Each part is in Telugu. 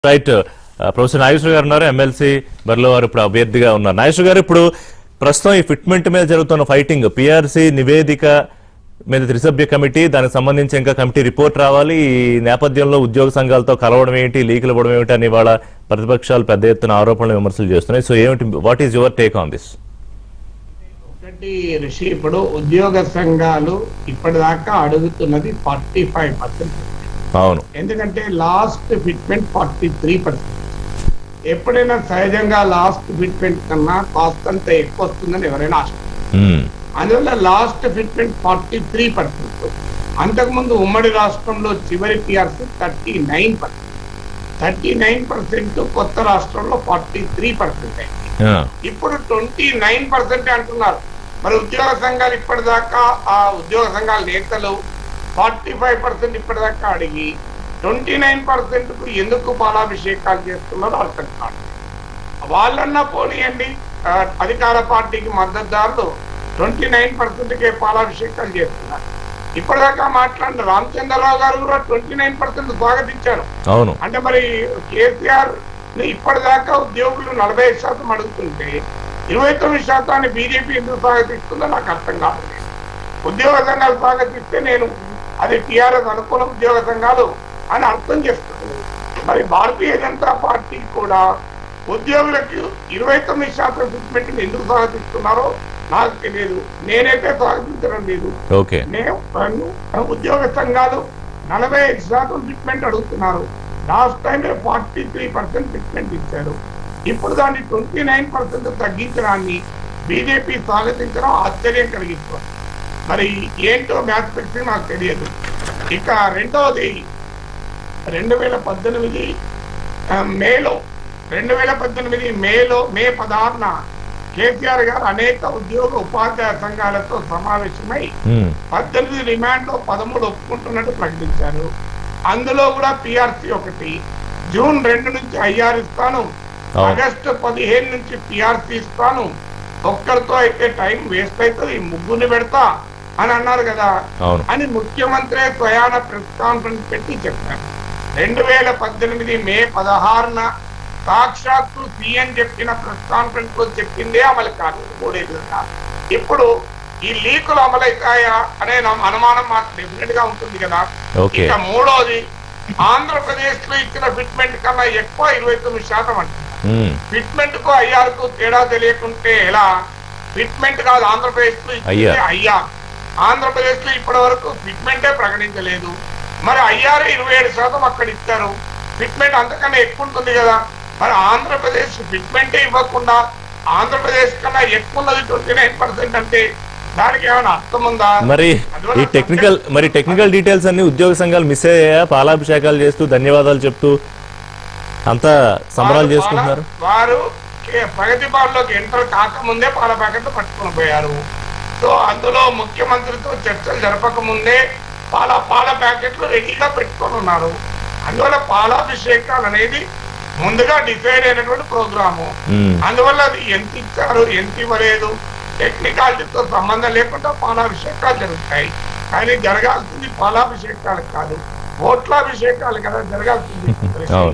రైట్ ఆ, ప్రొఫెసర్ నాగేశ్వర గారు ఉన్నారు ఎమ్మెల్సీ బరిలో వారు ఇప్పుడు అభ్యర్థిగా ఉన్నారు నాగేశ్వర గారు ఇప్పుడు ప్రస్తుతం ఈ ఫిట్మెంట్ మీద జరుగుతున్న ఫైటింగ్ పిఆర్సీ నివేదిక మీద త్రిసభ్య కమిటీ దానికి సంబంధించి ఇంకా కమిటీ రిపోర్ట్ రావాలి ఈ నేపథ్యంలో ఉద్యోగ సంఘాలతో కలవడం ఏంటి లీకులు ఇవ్వడం ఏమిటి అని ఇవాళ ప్రతిపక్షాలు పెద్ద ఎత్తున ఆరోపణలు విమర్శలు చేస్తున్నాయి సో ఏమిటి what is your take on this ఒకటి ఋషి ఇప్పుడు ఉద్యోగ సంఘాలు ఇప్పటిదాకా అడుగుతున్నది ఫార్టీ ఫైవ్ పర్సెంట్ అవును ఎందుకంటే last fitment forty three percent ఎప్పుడైనా సహజంగా లాస్ట్ ఫిట్మెంట్ కన్నా కాస్ట్ అంత ఎక్కువ వస్తుందని ఎవరైనా ఆశ మ్మ్. అందువల్ల last fitment forty three percent అంతకుముందు ఉమ్మడి రాష్ట్రంలో చివరి PRC thirty nine percent thirty nine percent కొత్త రాష్ట్రంలో ఫార్టీ త్రీ పర్సెంట్ ఆ, ఇప్పుడు ట్వంటీ నైన్ పర్సెంట్ అంటున్నారు మరి ఉద్యోగ సంఘాలు ఇప్పటిదాకా ఆ ఉద్యోగ సంఘాల నేతలు ఫార్టీ ఫైవ్ పర్సెంట్ ఇప్పటిదాకా అడిగి ట్వంటీ నైన్ పర్సెంట్ కు ఎందుకు పాలాభిషేకాలు చేస్తున్నారో అర్థం కాదు వాళ్ళన్నా పోనీయండి ఆ, అధికార పార్టీకి మద్దతుదారులు ట్వంటీ నైన్ పర్సెంట్ కే పాలాభిషేకాలు చేస్తున్నారు ఇప్పటిదాకా మాట్లాడిన రామచంద్రరావు గారు కూడా ట్వంటీ నైన్ పర్సెంట్ స్వాగతించారు అవును అంటే మరి కేసీఆర్ ని ఇప్పటిదాకా ఉద్యోగులు నలభై ఐదు శాతం అడుగుతుంటే ఇరవై తొమ్మిది శాతాన్ని బీజేపీ ఎందుకు స్వాగతిస్తుందో నాకు అర్థం కాలేదు ఉద్యోగ సంఘాలు స్వాగతిస్తే నేను అది టీఆర్ఎస్ అనుకూల ఉద్యోగ సంఘాలు అని అర్థం చేస్తున్నాను మరి భారతీయ జనతా పార్టీ కూడా ఉద్యోగులకు ఇరవై తొమ్మిది శాతం ఫిట్మెంట్ ఎందుకు స్వాగతిస్తున్నారో నాకు తెలియదు నేనైతే స్వాగతించడం లేదు ఓకే నేను నన్ను ఉద్యోగ సంఘాలు నలభై ఐదు శాతం ఫిట్మెంట్ అడుగుతున్నారు last time forty three percent fitment ఇచ్చారు ఇప్పుడు దాన్ని ట్వంటీ నైన్ పర్సెంట్ తగ్గించడాన్ని బీజేపీ స్వాగతించడం ఆశ్చర్యం కలిగిస్తుంది మరి ఏంటో మ్యాథ్ ఫిక్సింగ్ నాకు తెలియదు ఇక రెండవది రెండు వేల పద్దెనిమిది ఆ, మేలో రెండు వేల పద్దెనిమిది మేలో మే పదహారున కేసీఆర్ గారు అనేక ఉద్యోగ ఉపాధ్యాయ సంఘాలతో సమావేశమై మ్మ్. పద్దెనిమిది రిమాండ్ లో పదమూడు ఒప్పుకుంటున్నట్టు ప్రకటించారు అందులో కూడా పిఆర్సీ ఒకటి జూన్ రెండు నుంచి ఐఆర్ ఇస్తాను అవును. ఆగస్టు పదిహేను నుంచి పిఆర్సీ ఇస్తాను ఒక్కరితో అయితే టైం వేస్ట్ అవుతుంది ముగ్గురిని పెడతా అని అన్నారు కదా అవును అని ముఖ్యమంత్రి స్వయాన ప్రెస్ కాన్ఫరెన్స్ పెట్టి చెప్పారు రెండు వేల పద్దెనిమిది మే పదహారున సాక్షాత్తు సీఎం చెప్పిన ప్రెస్ కాన్ఫరెన్స్ లో చెప్పిందే అమలు కాదు మూడేళ్ళుగా ఇప్పుడు ఈ లీకులు అమలవుతాయా అనే నా అనుమానం మాకు డెఫినెట్ గా ఉంటుంది కదా ఓకే ఇక మూడోది ఆంధ్రప్రదేశ్ లో ఇచ్చిన ఫిట్మెంట్ కన్నా ఎక్కువ ఇరవై తొమ్మిది శాతం అంటున్నారు మ్మ్. ఫిట్మెంట్ కు ఐఆర్ కు తేడా తెలియకుంటే ఎలా ఫిట్మెంట్ కాదు ఆంధ్రప్రదేశ్ లో ఇచ్చింది అయ్యా. ఐఆర్ ఆంధ్రప్రదేశ్ లో ఇప్పటి వరకు ఫిట్మెంటే ప్రకటించలేదు మరి ఐఆర్ ఇరవై ఏడు శాతం అక్కడ ఇచ్చారు ఫిట్మెంట్ అంతకన్నా ఎక్కువ ఉంటుంది కదా మరి ఆంధ్రప్రదేశ్ ఫిట్మెంటే ఇవ్వకుండా ఆంధ్రప్రదేశ్ కన్నా ఎక్కువ ఉన్నది ట్వంటీ నైన్ పర్సెంట్ అంటే దానికి ఏమైనా అర్థం ఉందా మరి ఈ టెక్నికల్ మరి టెక్నికల్ డీటెయిల్స్ అన్ని ఉద్యోగ సంఘాలు మిస్ అయ్యాయా పాలాభిషేకాలు చేస్తూ ధన్యవాదాలు చెప్తూ అంతా సంబరాలు వారు చేసుకుంటున్నారు పాల- వారు కే- ప్రగతి భవన్లోకి ఎంటర్ కాకముందే పాల ప్యాకెట్లు పట్టుకుని పోయారు సో అందులో ముఖ్యమంత్రితో చర్చలు జరపక ముందే పాల పాల ప్యాకెట్లు రెడీగా పెట్టుకొని ఉన్నారు అందువల్ల పాలాభిషేకాలు అనేది ముందుగా డిసైడ్ అయినటువంటి ప్రోగ్రాము మ్మ్. అందువల్ల అది ఎంత ఇచ్చారు ఎంత ఇవ్వలేదు టెక్నికాలిటీతో సంబంధం లేకుండా పాలాభిషేకాలు జరుగుతాయి కానీ జరగాల్సింది పాలాభిషేకాలు కాదు ఓట్లాభిషేకాలు కదా జరగాల్సింది అవును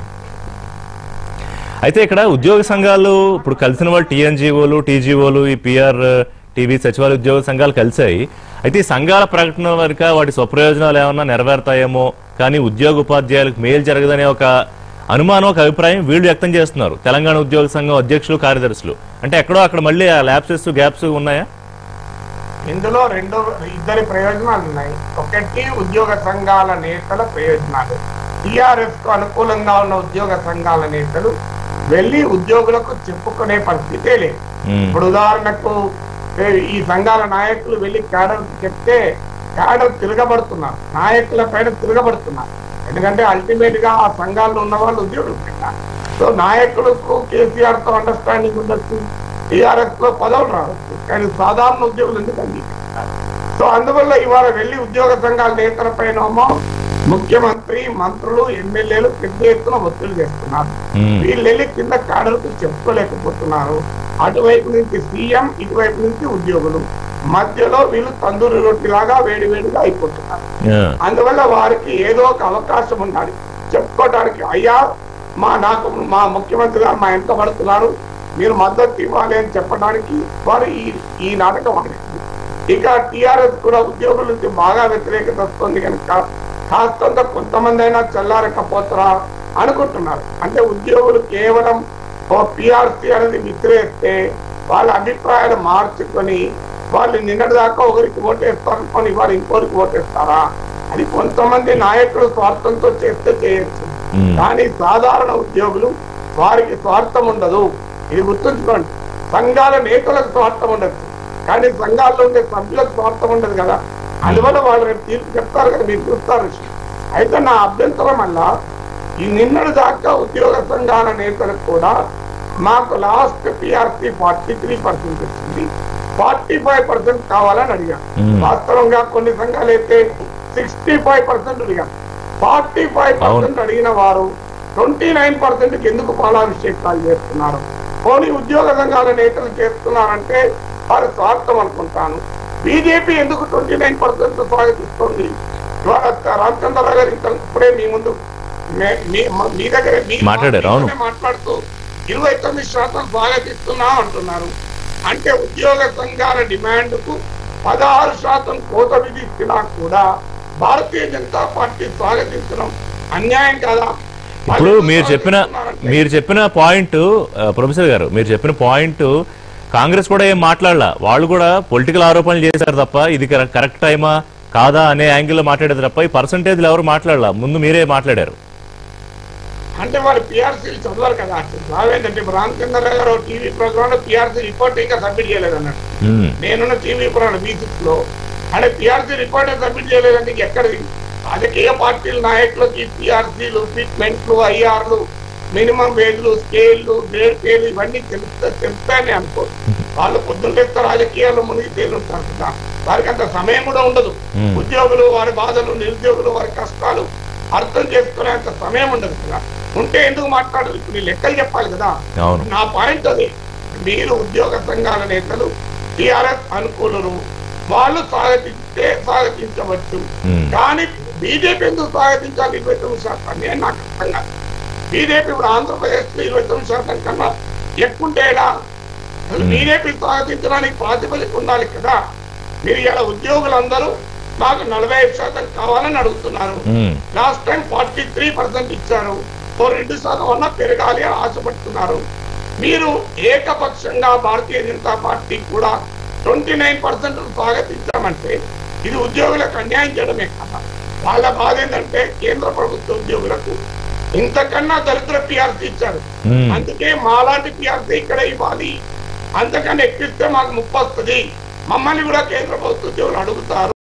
అయితే ఇక్కడ ఉద్యోగ సంఘాలు ఇప్పుడు కలిసిన వాళ్ళు టీఎన్జిఓలు టీజీఓలు ఈ పిఆర్ టీవీ సచివాలయ ఉద్యోగ సంఘాలు కలిసాయి అయితే ఈ సంఘాల ప్రకటన వరకు వాటి స్వప్రయోజనాలు ఏమన్నా నెరవేరుతాయేమో కానీ ఉద్యోగ ఉపాధ్యాయులకు మేలు జరగదనే ఒక అనుమానం ఒక అభిప్రాయం వీళ్ళు వ్యక్తం చేస్తున్నారు తెలంగాణ ఉద్యోగ సంఘం అధ్యక్షులు కార్యదర్శులు అంటే ఎక్కడో అక్కడ మళ్ళీ ఆ ల్యాబ్సెస్ గ్యాప్స్ ఉన్నాయా ఇందులో రెండో ఇద్దరి ప్రయోజనాలు ఉన్నాయి ఒకటి ఉద్యోగ సంఘాల నేతల ప్రయోజనాలు టిఆర్ఎస్ కు అనుకూలంగా ఉన్న ఉద్యోగ సంఘాల నేతలు వెళ్లి ఉద్యోగులకు చెప్పుకునే పరిస్థితే లేదు మ్మ్. ఇప్పుడు ఉదాహరణకు ఏ, ఈ సంఘాల నాయకులు వెళ్లి క్యాడర్ చెప్తే క్యాడర్ తిరగబడుతున్నారు నాయకుల పైన తిరగబడుతున్నారు ఎందుకంటే అల్టిమేట్ గా ఆ సంఘాల్లో ఉన్న వాళ్ళు ఉద్యోగులు పెట్టారు సో నాయకులకు కేసీఆర్ తో అండర్స్టాండింగ్ ఉండొచ్చు టీఆర్ఎస్ లో పదవులు రావచ్చు కానీ సాధారణ ఉద్యోగులు ఎందుకు అంగీకరిస్తారు సో అందువల్ల ఇవాళ వెళ్లి ఉద్యోగ సంఘాల నేతల పైనేమో ముఖ్యమంత్రి మంత్రులు ఎమ్మెల్యేలు పెద్ద ఎత్తున ఒత్తిడి చేస్తున్నారు మ్మ్. వీళ్ళు వెళ్ళి కింద కాడలకు చెప్పుకోలేకపోతున్నారు అటువైపు నుంచి సీఎం ఇటువైపు నుంచి ఉద్యోగులు మధ్యలో వీళ్ళు తందూరి రొట్టి లాగా వేడి వేడిగా అయిపోతున్నారు ఆ. అందువల్ల వారికి ఏదో ఒక అవకాశం ఉండాలి చెప్పుకోవడానికి అయ్యా మా నాకు మా ముఖ్యమంత్రి గారు మా వెంట పడుతున్నారు మీరు మద్దతు ఇవ్వాలి అని చెప్పడానికి వారు ఈ ఈ నాటకం ఆడింది ఇక టిఆర్ఎస్ కూడా ఉద్యోగుల నుంచి బాగా వ్యతిరేకత వస్తుంది కనుక కాస్తంత కొంతమంది అయినా చల్లారకపోతారా అనుకుంటున్నారు అంటే ఉద్యోగులు కేవలం ఓ పిఆర్సీ అనేది విసిరేస్తే వాళ్ళ అభిప్రాయాలు మార్చుకొని వాళ్ళు నిన్నటి దాకా ఒకరికి ఓటేస్తారనుకొని ఇవాళ ఇంకోరికి ఓటేస్తారా అది కొంతమంది నాయకులు స్వార్థంతో చేస్తే చేయొచ్చు మ్మ్. కానీ సాధారణ ఉద్యోగులు వారికి స్వార్థం ఉండదు ఇది గుర్తుంచుకోండి సంఘాల నేతలకు స్వార్థం ఉండదు కానీ సంఘాల్లో ఉండే సభ్యులకు స్వార్థం ఉండదు కదా అందువల్ల వాళ్ళు రేపు తీర్పు చెప్తారు కదా మీరు చూస్తారు అయితే నా అభ్యంతరం వల్ల ఈ నిన్నటి దాకా ఉద్యోగ సంఘాల నేతలకు కూడా మాకు last PRC forty three percent వచ్చింది ఫార్టీ ఫైవ్ పర్సెంట్ కావాలని అడిగాను మ్మ్. వాస్తవంగా కొన్ని సంఘాలు అయితే సిక్స్టీ ఫైవ్ పర్సెంట్ అడిగారు ఫార్టీ ఫైవ్ పర్సెంట్ అడిగిన వారు ట్వంటీ నైన్ పర్సెంట్ ఎందుకు పాలాభిషేకాలు చేస్తున్నారు పోనీ ఉద్యోగ సంఘాల నేతలు చేస్తున్నారంటే వారి స్వార్థం అనుకుంటాను బీజేపీ ఎందుకు ట్వంటీ నైన్ పర్సెంట్ స్వాగతిస్తుంది ఇవాళ రామచంద్రరావు గారు ఇంత ఇప్పుడే మీ ముందు మే- మీ- మ- మీ దగ్గర మీ- మాట్లాడారు, అవును. మీతోనే మాట్లాడుతూ ఇరవై తొమ్మిది శాతం స్వాగతిస్తున్నాం అంటున్నారు అంటే ఉద్యోగ సంఘాల డిమాండ్ కు పదహారు శాతం కోత విధిస్తున్నా కూడా భారతీయ జనతా పార్టీ స్వాగతించడం అన్యాయం కదా ఇప్పుడు మీరు చెప్పిన మీరు చెప్పిన పాయింట్ ఆ, ప్రొఫెసర్ గారు మీరు చెప్పిన పాయింట్ కాంగ్రెస్ కూడా ఏం మాట్లాడలా వాళ్ళు కూడా పొలిటికల్ ఆరోపణలు చేశారు తప్ప ఇది కర- కరెక్ట్ టైమా కాదా అనే యాంగిల్లో మాట్లాడేది తప్ప ఈ పర్సంటేజ్లు ఎవరు మాట్లాడలా ముందు మీరే మాట్లాడారు అంటే వాళ్ళు పిఆర్సీలు చదవరు కదా రావేంటంటే ఇప్పుడు రామచంద్రరావు గారు టీవీ ప్రోగ్రామ్ లో పిఆర్సీ రిపోర్ట్ ఇంకా సబ్మిట్ చేయలేదు అన్నాడు మ్మ్. నేనున్న టీవీ ప్రోగ్రామ్ బీ సిక్స్ లో అంటే పిఆర్సీ రిపోర్ట్ సబ్మిట్ చేయలేదంటే ఇంక ఎక్కడిది రాజకీయ పార్టీల నాయకులకి పిఆర్సీలు ఫిట్మెంట్లు ఐఆర్లు మినిమం వేజ్లు స్కేళ్లు గ్రేడ్ పేలు ఇవన్నీ తెలుస్తా తెలుస్తాయని అనుకో వాళ్ళు పొద్దున్న రాజకీయాల్లో మునిగి తేలుంటారు కదా వారికి అంత సమయం కూడా ఉండదు మ్మ్. ఉద్యోగులు వారి బాధలు నిరుద్యోగులు వారి కష్టాలు అర్థం చేసుకునేంత సమయం ఉండదు కదా ఉంటే ఎందుకు మాట్లాడరు ఇప్పుడు ఈ లెక్కలు చెప్పాలి కదా అవును నా పాయింట్ అదే మీరు ఉద్యోగ సంఘాల నేతలు టిఆర్ఎస్ అనుకూలురు వాళ్ళు స్వాగతిస్తే స్వాగతించవచ్చు మ్మ్. కానీ బీజేపీ ఎందుకు స్వాగతించాలి ఇరవై తొమ్మిది శాతాన్ని అని నాకు అర్థం కాదు బీజేపీ ఇప్పుడు ఆంధ్రప్రదేశ్ లో ఇరవై తొమ్మిది శాతం కన్నా ఎక్కువ ఉంటే ఎలా అసలు Hmm. బీజేపీ స్వాగతించడానికి ప్రాతిపదిక ఉండాలి కదా మీరు ఇలా ఉద్యోగులందరూ మాకు నలభై ఐదు శాతం కావాలని అడుగుతున్నారు మ్మ్. Last time forty three percent ఇచ్చారు ఓ రెండు శాతం అన్నా పెరగాలి అని ఆశపడుతున్నారు మీరు ఏకపక్షంగా భారతీయ జనతా పార్టీ కూడా ట్వంటీ నైన్ పర్సెంట్ స్వాగతించామంటే ఇది ఉద్యోగులకు అన్యాయం చేయడమే కదా వాళ్ళ బాధ ఏంటంటే కేంద్ర ప్రభుత్వ ఉద్యోగులకు ఇంతకన్నా దరిద్ర పిఆర్సీ ఇచ్చారు మ్మ్. అందుకే మాలాంటి పిఆర్సీ ఇక్కడ ఇవ్వాలి అంతకన్నా ఎక్కిస్తే మాకు ముప్పు వస్తుంది మమ్మల్ని కూడా కేంద్ర ప్రభుత్వ ఉద్యోగులు అడుగుతారు